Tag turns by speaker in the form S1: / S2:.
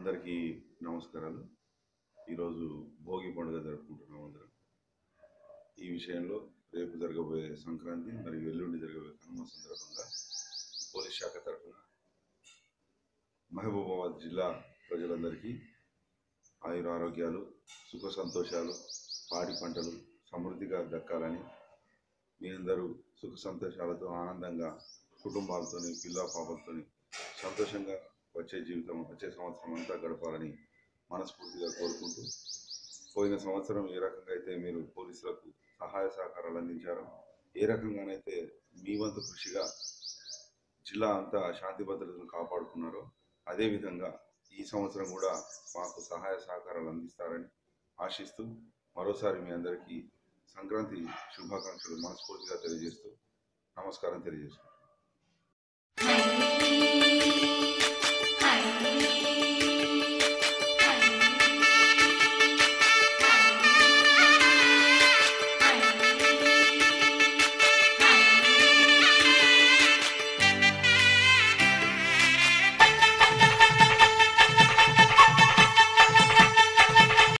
S1: అందరికీ నమస్కారాలు ఈరోజు భోగి పండుగ జరుపుకుంటున్నాం అందరం ఈ విషయంలో రేపు జరగబోయే సంక్రాంతి మరియు ఎల్లుండి జరగబోయే కనుమ సందర్భంగా పోలీస్ శాఖ తరఫున మహబూబాబాద్ జిల్లా ప్రజలందరికీ ఆయుర ఆరోగ్యాలు సుఖ సంతోషాలు పాడి పంటలు సమృద్ధిగా దక్కాలని మీ అందరూ సుఖ సంతోషాలతో ఆనందంగా కుటుంబాలతోని పిల్ల పాపలతోని సంతోషంగా వచ్చే జీవితం వచ్చే సంవత్సరం అంతా గడపాలని మనస్ఫూర్తిగా కోరుకుంటూ పోయిన సంవత్సరం ఏ రకంగా అయితే మీరు పోలీసులకు సహాయ సహకారాలు అందించారో ఏ రకంగానైతే మీ వంతు కృషిగా జిల్లా అంతా శాంతి భద్రతను కాపాడుకున్నారో అదేవిధంగా ఈ సంవత్సరం కూడా మాకు సహాయ సహకారాలు అందిస్తారని ఆశిస్తూ మరోసారి మీ అందరికీ సంక్రాంతి శుభాకాంక్షలు మనస్ఫూర్తిగా తెలియజేస్తూ నమస్కారం తెలియజేస్తున్నాను
S2: Hi.